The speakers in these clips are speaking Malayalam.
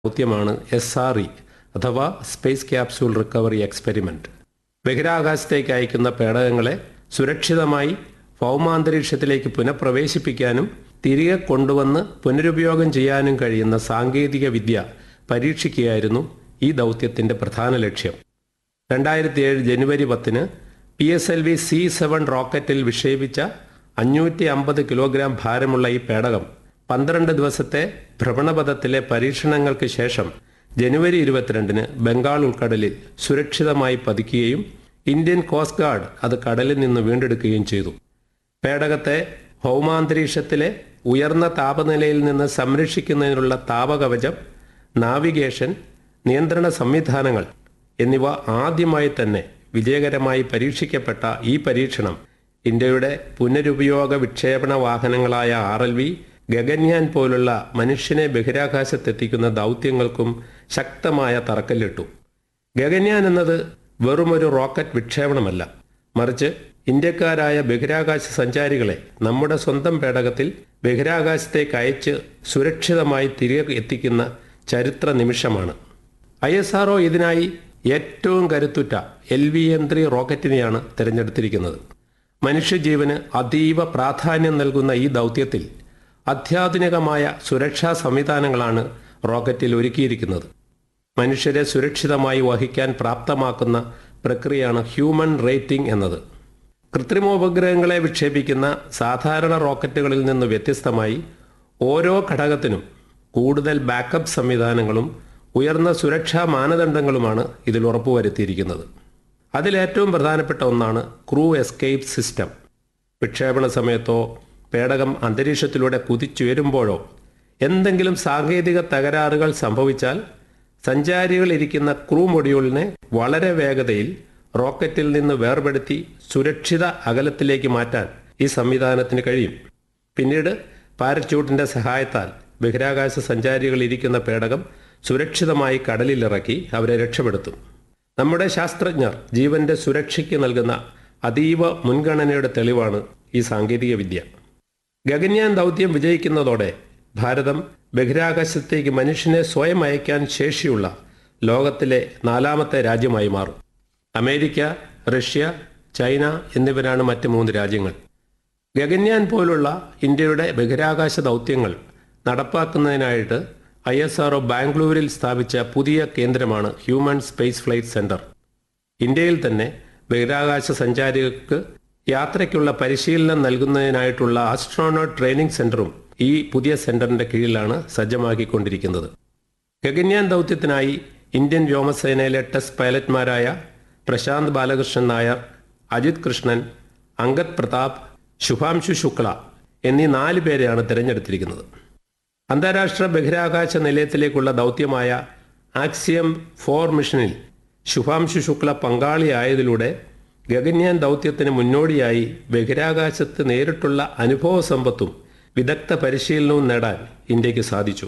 ദൗത്യമാണ് എസ് ആർ ഇ അഥവാ സ്പേസ് ക്യാപ്സ്യൂൾ റിക്കവറി എക്സ്പെരിമെന്റ് ബഹിരാകാശത്തേക്ക് അയക്കുന്ന പേടകങ്ങളെ സുരക്ഷിതമായി ഭൗമാന്തരീക്ഷത്തിലേക്ക് പുനഃപ്രവേശിപ്പിക്കാനും തിരികെ കൊണ്ടുവന്ന് പുനരുപയോഗം ചെയ്യാനും കഴിയുന്ന സാങ്കേതിക വിദ്യ പരീക്ഷിക്കുകയായിരുന്നു ഈ ദൗത്യത്തിന്റെ പ്രധാന ലക്ഷ്യം രണ്ടായിരത്തി ഏഴ് ജനുവരി പത്തിന് P S L V C seven റോക്കറ്റിൽ വിക്ഷേപിച്ച അഞ്ഞൂറ്റി അമ്പത് കിലോഗ്രാം ഭാരമുള്ള ഈ പേടകം പന്ത്രണ്ട് ദിവസത്തെ ഭ്രമണപഥത്തിലെ പരീക്ഷണങ്ങൾക്ക് ശേഷം ജനുവരി ഇരുപത്തിരണ്ടിന് ബംഗാൾ ഉൾക്കടലിൽ സുരക്ഷിതമായി പതിക്കുകയും ഇന്ത്യൻ കോസ്റ്റ് ഗാർഡ് അത് കടലിൽ നിന്ന് വീണ്ടെടുക്കുകയും ചെയ്തു പേടകത്തെ ഭൗമാന്തരീക്ഷത്തിലെ ഉയർന്ന താപനിലയിൽ നിന്ന് സംരക്ഷിക്കുന്നതിനുള്ള താപകവചം നാവിഗേഷൻ നിയന്ത്രണ സംവിധാനങ്ങൾ എന്നിവ ആദ്യമായി തന്നെ വിജയകരമായി പരീക്ഷിക്കപ്പെട്ട ഈ പരീക്ഷണം ഇന്ത്യയുടെ പുനരുപയോഗ വിക്ഷേപണ വാഹനങ്ങളായ ആർ എൽ വി ഗഗൻയാൻ പോലുള്ള മനുഷ്യനെ ബഹിരാകാശത്തെത്തിക്കുന്ന ദൗത്യങ്ങൾക്കും ശക്തമായ തറക്കല്ലിട്ടു ഗഗൻയാൻ എന്നത് വെറുമൊരു റോക്കറ്റ് വിക്ഷേപണമല്ല മറിച്ച് ഇന്ത്യക്കാരായ ബഹിരാകാശ സഞ്ചാരികളെ നമ്മുടെ സ്വന്തം പേടകത്തിൽ ബഹിരാകാശത്തേക്ക് അയച്ച് സുരക്ഷിതമായി തിരികെ എത്തിക്കുന്ന ചരിത്ര നിമിഷമാണ് ഐ എസ് ആർഒ ഇതിനായി ഏറ്റവും കരുത്തുറ്റ എൽ വി എം ത്രീ റോക്കറ്റിനെയാണ് തിരഞ്ഞെടുത്തിരിക്കുന്നത് മനുഷ്യജീവന് അതീവ പ്രാധാന്യം നൽകുന്ന ഈ ദൗത്യത്തിൽ അത്യാധുനികമായ സുരക്ഷാ സംവിധാനങ്ങളാണ് റോക്കറ്റിൽ ഒരുക്കിയിരിക്കുന്നത് മനുഷ്യരെ സുരക്ഷിതമായി വഹിക്കാൻ പ്രാപ്തമാക്കുന്ന പ്രക്രിയയാണ് ഹ്യൂമൻ റേറ്റിംഗ് എന്നത് കൃത്രിമോപഗ്രഹങ്ങളെ വിക്ഷേപിക്കുന്ന സാധാരണ റോക്കറ്റുകളിൽ നിന്ന് വ്യത്യസ്തമായി ഓരോ ഘടകത്തിനും കൂടുതൽ ബാക്കപ്പ് സംവിധാനങ്ങളും ഉയർന്ന സുരക്ഷാ മാനദണ്ഡങ്ങളുമാണ് ഇതിൽ ഉറപ്പുവരുത്തിയിരിക്കുന്നത് അതിലേറ്റവും പ്രധാനപ്പെട്ട ഒന്നാണ് ക്രൂ എസ്കേപ്പ് സിസ്റ്റം വിക്ഷേപണ സമയത്തോ പേടകം അന്തരീക്ഷത്തിലൂടെ കുതിച്ചുയരുമ്പോഴോ എന്തെങ്കിലും സാങ്കേതിക തകരാറുകൾ സംഭവിച്ചാൽ സഞ്ചാരികൾ ഇരിക്കുന്ന ക്രൂ മൊഡ്യൂളിനെ വളരെ വേഗതയിൽ റോക്കറ്റിൽ നിന്ന് വേർപെടുത്തി സുരക്ഷിത അകലത്തിലേക്ക് മാറ്റാൻ ഈ സംവിധാനത്തിന് കഴിയും പിന്നീട് പാരച്യൂട്ടിന്റെ സഹായത്താൽ ബഹിരാകാശ സഞ്ചാരികൾ ഇരിക്കുന്ന പേടകം സുരക്ഷിതമായി കടലിലിറക്കി അവരെ രക്ഷപ്പെടുത്തും നമ്മുടെ ശാസ്ത്രജ്ഞർ ജീവന്റെ സുരക്ഷയ്ക്ക് നൽകുന്ന അതീവ മുൻഗണനയുടെ തെളിവാണ് ഈ സാങ്കേതിക വിദ്യ ഗഗൻയാൻ ദൗത്യം വിജയിക്കുന്നതോടെ ഭാരതം ബഹിരാകാശത്തേക്ക് മനുഷ്യനെ സ്വയം അയക്കാൻ ശേഷിയുള്ള ലോകത്തിലെ നാലാമത്തെ രാജ്യമായി മാറും അമേരിക്ക റഷ്യ ചൈന എന്നിവരാണ് മറ്റ് മൂന്ന് രാജ്യങ്ങൾ ഗഗൻയാൻ പോലുള്ള ഇന്ത്യയുടെ ബഹിരാകാശ ദൗത്യങ്ങൾ നടപ്പാക്കുന്നതിനായിട്ട് ഐ എസ് ആർഒ ബാംഗ്ലൂരിൽ സ്ഥാപിച്ച പുതിയ കേന്ദ്രമാണ് ഹ്യൂമൻ സ്പേസ് ഫ്ലൈറ്റ് സെന്റർ ഇന്ത്യയിൽ തന്നെ ബഹിരാകാശ സഞ്ചാരികൾക്ക് യാത്രയ്ക്കുള്ള പരിശീലനം നൽകുന്നതിനായിട്ടുള്ള ആസ്ട്രോണോട്ട് ട്രെയിനിംഗ് സെന്ററും ഈ പുതിയ സെന്ററിന്റെ കീഴിലാണ് സജ്ജമാക്കിക്കൊണ്ടിരിക്കുന്നത് ഗഗൻയാൻ ദൗത്യത്തിനായി ഇന്ത്യൻ വ്യോമസേനയിലെ ടെസ്റ്റ് പൈലറ്റ്മാരായ പ്രശാന്ത് ബാലകൃഷ്ണൻ നായർ അജിത് കൃഷ്ണൻ അങ്കദ് പ്രതാപ് ശുഭാംശു ശുക്ല എന്നീ നാല് പേരെയാണ് തിരഞ്ഞെടുത്തിരിക്കുന്നത് അന്താരാഷ്ട്ര ബഹിരാകാശ നിലയത്തിലേക്കുള്ള ദൗത്യമായ ആക്സിയം ഫോർ മിഷനിൽ ശുഭാംശു ശുക്ല പങ്കാളിയായതിലൂടെ ഗഗൻയാൻ ദൗത്യത്തിന് മുന്നോടിയായി ബഹിരാകാശത്ത് നേരിട്ടുള്ള അനുഭവ സമ്പത്തും വിദഗ്ധ പരിശീലനവും നേടാൻ ഇന്ത്യക്ക് സാധിച്ചു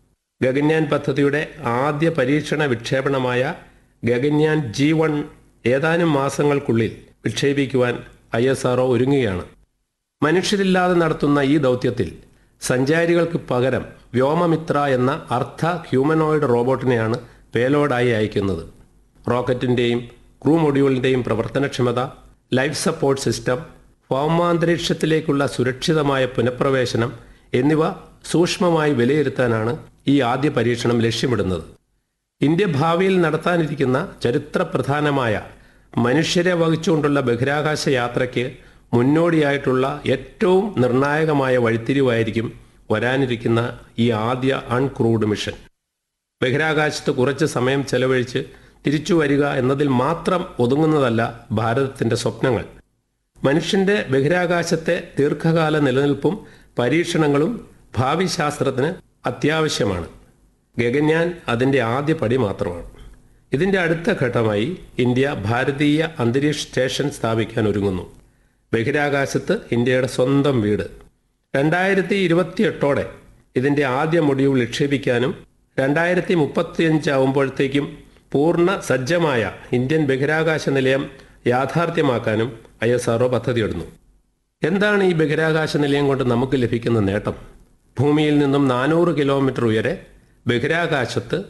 ഗഗൻയാൻ പദ്ധതിയുടെ ആദ്യ പരീക്ഷണ വിക്ഷേപണമായ ഗഗൻയാൻ ജി വൺ ഏതാനും മാസങ്ങൾക്കുള്ളിൽ വിക്ഷേപിക്കുവാൻ ഐ എസ് ആർഒ ഒരുങ്ങുകയാണ് മനുഷ്യരില്ലാതെ നടത്തുന്ന ഈ ദൗത്യത്തിൽ സഞ്ചാരികൾക്ക് പകരം വ്യോമമിത്ര എന്ന അർദ്ധ ഹ്യൂമനോയിഡ് റോബോട്ടിനെയാണ് പേലോഡായി അയക്കുന്നത് റോക്കറ്റിന്റെയും ക്രൂ മൊഡ്യൂളിന്റെയും പ്രവർത്തനക്ഷമത ലൈഫ് സപ്പോർട്ട് സിസ്റ്റം ഭൗമാന്തരീക്ഷത്തിലേക്കുള്ള സുരക്ഷിതമായ പുനഃപ്രവേശനം എന്നിവ സൂക്ഷ്മമായി വിലയിരുത്താനാണ് ഈ ആദ്യ പരീക്ഷണം ലക്ഷ്യമിടുന്നത് ഇന്ത്യ ഭാവിയിൽ നടത്താനിരിക്കുന്ന ചരിത്രപ്രധാനമായ മനുഷ്യരെ വഹിച്ചുകൊണ്ടുള്ള ബഹിരാകാശ യാത്രയ്ക്ക് മുന്നോടിയായിട്ടുള്ള ഏറ്റവും നിർണായകമായ വഴിത്തിരിവായിരിക്കും വരാനിരിക്കുന്ന ഈ ആദ്യ അൺക്രൂഡ് മിഷൻ ബഹിരാകാശത്ത് കുറച്ച് സമയം ചെലവഴിച്ച് തിരിച്ചു വരിക എന്നതിൽ മാത്രം ഒതുങ്ങുന്നതല്ല ഭാരതത്തിന്റെ സ്വപ്നങ്ങൾ മനുഷ്യന്റെ ബഹിരാകാശത്തെ ദീർഘകാല നിലനിൽപ്പും പരീക്ഷണങ്ങളും ഭാവി ശാസ്ത്രത്തിന് അത്യാവശ്യമാണ് ഗഗൻയാൻ അതിന്റെ ആദ്യ പടി മാത്രമാണ് ഇതിന്റെ അടുത്ത ഘട്ടമായി ഇന്ത്യ ഭാരതീയ അന്തരീക്ഷ സ്റ്റേഷൻ സ്ഥാപിക്കാൻ ഒരുങ്ങുന്നു ബഹിരാകാശത്ത് ഇന്ത്യയുടെ സ്വന്തം വീട് രണ്ടായിരത്തി ഇരുപത്തിയെട്ടോടെ ഇതിന്റെ ആദ്യ മൊഡ്യൂൾ നിക്ഷേപിക്കാനും രണ്ടായിരത്തി മുപ്പത്തിയഞ്ച് ആവുമ്പോഴത്തേക്കും പൂർണ്ണ സജ്ജമായ ഇന്ത്യൻ ബഹിരാകാശ നിലയം യാഥാർത്ഥ്യമാക്കാനും ഐ എസ് ആർഒ പദ്ധതിയിടുന്നു എന്താണ് ഈ ബഹിരാകാശ നിലയം കൊണ്ട് നമുക്ക് ലഭിക്കുന്ന നേട്ടം ഭൂമിയിൽ നിന്നും നാനൂറ് കിലോമീറ്റർ ഉയരെ ബഹിരാകാശത്ത്